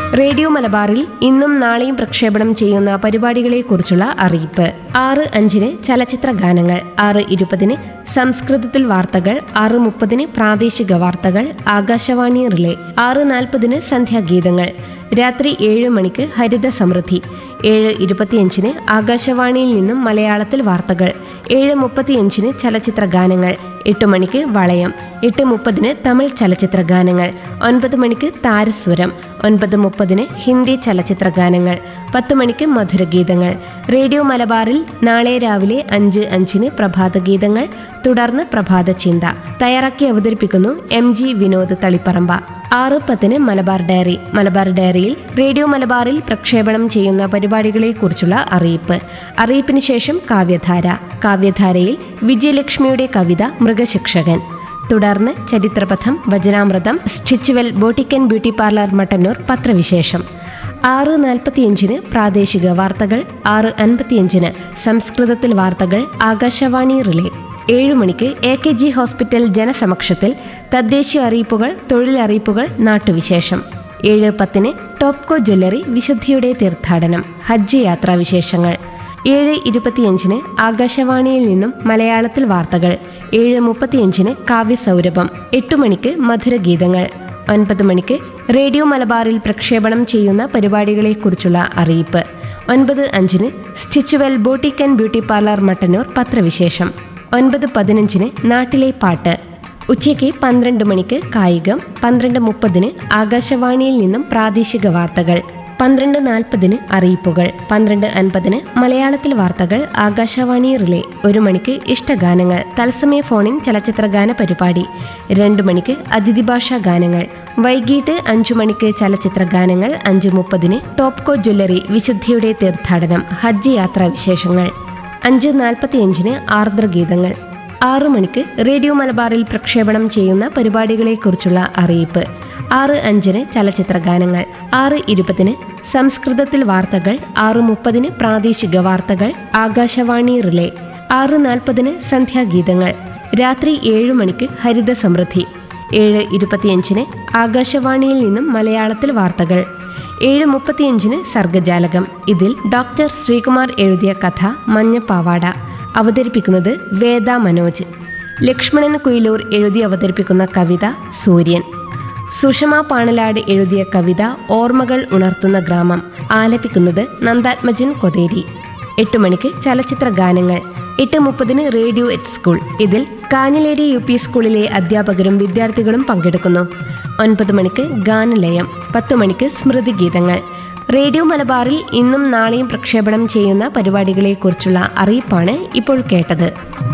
radio മലബാറിൽ ഇന്നും നാളെയും പ്രക്ഷേപണം ചെയ്യുന്ന പരിപാടികളെക്കുറിച്ചുള്ള അറിയിപ്പ് ആറ് അഞ്ചിന് ചലച്ചിത്ര ഗാനങ്ങൾ ആറ് ഇരുപതിന് സംസ്കൃതത്തിൽ വാർത്തകൾ ആറ് മുപ്പതിന് പ്രാദേശിക വാർത്തകൾ ആകാശവാണി റിലേ ആറ് നാൽപ്പതിന് സന്ധ്യാഗീതങ്ങൾ രാത്രി ഏഴ് മണിക്ക് ഹരിത സമൃദ്ധി ഏഴ് ഇരുപത്തിയഞ്ചിന് ആകാശവാണിയിൽ നിന്നും മലയാളത്തിൽ വാർത്തകൾ ഏഴ് മുപ്പത്തിയഞ്ചിന് ചലച്ചിത്ര ഗാനങ്ങൾ എട്ട് മണിക്ക് വളയം എട്ട് മുപ്പതിന് തമിഴ് ചലച്ചിത്ര ഗാനങ്ങൾ ഒൻപത് മണിക്ക് താരസ്വരം ഒൻപത് മുപ്പതിന് ഹിന്ദി ചലച്ചിത്ര ഗാനങ്ങൾ പത്ത് മണിക്ക് മധുരഗീതങ്ങൾ റേഡിയോ മലബാറിൽ നാളെ രാവിലെ അഞ്ച് അഞ്ചിന് പ്രഭാതഗീതങ്ങൾ തുടർന്ന് പ്രഭാത ചിന്ത തയ്യാറാക്കി അവതരിപ്പിക്കുന്നു എം ജി വിനോദ് തളിപ്പറമ്പ ആറ് പത്തിന് മലബാർ ഡയറി മലബാർ ഡയറിയിൽ റേഡിയോ മലബാറിൽ പ്രക്ഷേപണം ചെയ്യുന്ന പരിപാടികളെക്കുറിച്ചുള്ള അറിയിപ്പ് അറിയിപ്പിന് ശേഷം കാവ്യധാര കാവ്യധാരയിൽ വിജയലക്ഷ്മിയുടെ കവിത മൃഗശിക്ഷകൻ തുടർന്ന് ചരിത്രപഥം വചനാമൃതം Stitchwell boutique and beauty parlour Mattannur പത്രവിശേഷം ആറ് നാൽപ്പത്തിയഞ്ചിന് പ്രാദേശിക വാർത്തകൾ ആറ് അൻപത്തിയഞ്ചിന് സംസ്കൃതത്തിൽ വാർത്തകൾ ആകാശവാണി റിലേ ഏഴു മണിക്ക് എ കെ ജി ഹോസ്പിറ്റൽ ജനസമക്ഷത്തിൽ തദ്ദേശീയ അറിയിപ്പുകൾ തൊഴിലറിയിപ്പുകൾ നാട്ടുവിശേഷം ഏഴ് പത്തിന് ടോപ്കോ ജ്വല്ലറി വിശുദ്ധിയുടെ തീർത്ഥാടനം ഹജ്ജ് യാത്രാ വിശേഷങ്ങൾ ഏഴ് ഇരുപത്തിയഞ്ചിന് ആകാശവാണിയിൽ നിന്നും മലയാളത്തിൽ വാർത്തകൾ ഏഴ് മുപ്പത്തിയഞ്ചിന് കാവ്യസൗരഭം എട്ടു മണിക്ക് മധുരഗീതങ്ങൾ ഒൻപത് മണിക്ക് റേഡിയോ മലബാറിൽ പ്രക്ഷേപണം ചെയ്യുന്ന പരിപാടികളെക്കുറിച്ചുള്ള അറിയിപ്പ് ഒൻപത് അഞ്ചിന് Stitchwell boutique and beauty parlour Mattannur പത്രവിശേഷം ഒൻപത് പതിനഞ്ചിന് നാട്ടിലെ പാട്ട് ഉച്ചയ്ക്ക് പന്ത്രണ്ട് മണിക്ക് കായികം പന്ത്രണ്ട് മുപ്പതിന് ആകാശവാണിയിൽ നിന്നും പ്രാദേശിക വാർത്തകൾ പന്ത്രണ്ട് നാൽപ്പതിന് അറിയിപ്പുകൾ പന്ത്രണ്ട് അൻപതിന് മലയാളത്തിൽ വാർത്തകൾ ആകാശവാണി റിലേ ഒരു മണിക്ക് ഇഷ്ടഗാനങ്ങൾ തത്സമയ ഫോണിൻ ചലച്ചിത്ര ഗാന പരിപാടി രണ്ട് മണിക്ക് അതിഥി ഭാഷാ ഗാനങ്ങൾ വൈകിട്ട് അഞ്ചു മണിക്ക് ചലച്ചിത്ര ഗാനങ്ങൾ അഞ്ച് മുപ്പതിന് ടോപ്കോ ജ്വല്ലറി വിശുദ്ധിയുടെ തീർത്ഥാടനം ഹജ്ജ് യാത്രാ വിശേഷങ്ങൾ അഞ്ച് നാൽപ്പത്തിയഞ്ചിന് ആർദ്രഗീതങ്ങൾ ആറു മണിക്ക് റേഡിയോ മലബാറിൽ പ്രക്ഷേപണം ചെയ്യുന്ന പരിപാടികളെക്കുറിച്ചുള്ള അറിയിപ്പ് ആറ് അഞ്ചിന് ചലച്ചിത്ര ഗാനങ്ങൾ ആറ് ഇരുപതിന് സംസ്കൃതത്തിൽ വാർത്തകൾ ആറ് മുപ്പതിന് പ്രാദേശിക വാർത്തകൾ ആകാശവാണി റിലേ ആറ് നാൽപ്പതിന് സന്ധ്യാഗീതങ്ങൾ രാത്രി ഏഴ് മണിക്ക് ഹരിത സമൃദ്ധി ഏഴ് ഇരുപത്തിയഞ്ചിന് ആകാശവാണിയിൽ നിന്നും മലയാളത്തിൽ വാർത്തകൾ ഏഴ് മുപ്പത്തിയഞ്ചിന് സർഗജാലകം ഇതിൽ ഡോക്ടർ ശ്രീകുമാർ എഴുതിയ കഥ മഞ്ഞപ്പാവാട അവതരിപ്പിക്കുന്നത് വേദ മനോജ് ലക്ഷ്മണൻ കുയിലൂർ എഴുതി അവതരിപ്പിക്കുന്ന കവിത സൂര്യൻ സുഷമ പാണലാട് എഴുതിയ കവിത ഓർമ്മകൾ ഉണർത്തുന്ന ഗ്രാമം ആലപിക്കുന്നത് നന്ദാത്മജൻ കൊതേരി എട്ട് മണിക്ക് ചലച്ചിത്ര ഗാനങ്ങൾ എട്ട് മുപ്പതിന് റേഡിയോ എറ്റ് സ്കൂൾ ഇതിൽ കാഞ്ഞിലേരി യു പി സ്കൂളിലെ അധ്യാപകരും വിദ്യാർത്ഥികളും പങ്കെടുക്കുന്നു ഒൻപത് മണിക്ക് ഗാനലയം പത്ത് മണിക്ക് സ്മൃതി ഗീതങ്ങൾ റേഡിയോ മലബാറിൽ ഇന്നും നാളെയും പ്രക്ഷേപണം ചെയ്യുന്ന പരിപാടികളെക്കുറിച്ചുള്ള അറിയിപ്പാണ് ഇപ്പോൾ കേട്ടത്